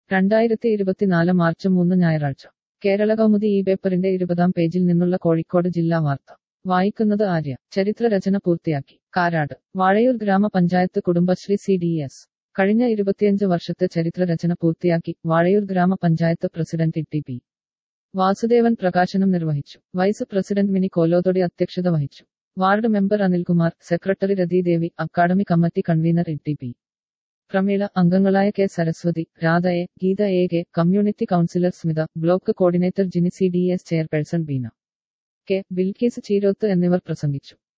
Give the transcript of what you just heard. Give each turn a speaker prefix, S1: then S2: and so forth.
S1: രണ്ടായിരത്തി ഇരുപത്തിനാല് മാർച്ച് മൂന്ന് ഞായറാഴ്ച കേരള കൗമുദി ഈ പേപ്പറിന്റെ ഇരുപതാം പേജിൽ നിന്നുള്ള കോഴിക്കോട് ജില്ലാ വാർത്ത വായിക്കുന്നത് ആര്യ ചരിത്ര രചന പൂർത്തിയാക്കി കാരാട് വാഴയൂർ ഗ്രാമപഞ്ചായത്ത് കുടുംബശ്രീ സി ഡി എസ് കഴിഞ്ഞ ഇരുപത്തിയഞ്ച് വർഷത്തെ ചരിത്ര രചന പൂർത്തിയാക്കി വാഴയൂർ ഗ്രാമപഞ്ചായത്ത് പ്രസിഡന്റ് ടി പി വാസുദേവൻ പ്രകാശനം നിർവഹിച്ചു വൈസ് പ്രസിഡന്റ് മിനി കോലോതൊടി അധ്യക്ഷത വഹിച്ചു ward member Anilkumar secretary Rathidevi academy committee convener T P Prameela അംഗങ്ങളായ K Saraswathi Radha A Geetha A K community councillor Smitha block coordinator Jini C D S chairperson Beena K Bilkees Cheeroth എന്നിവർ പ്രസംഗിച്ചു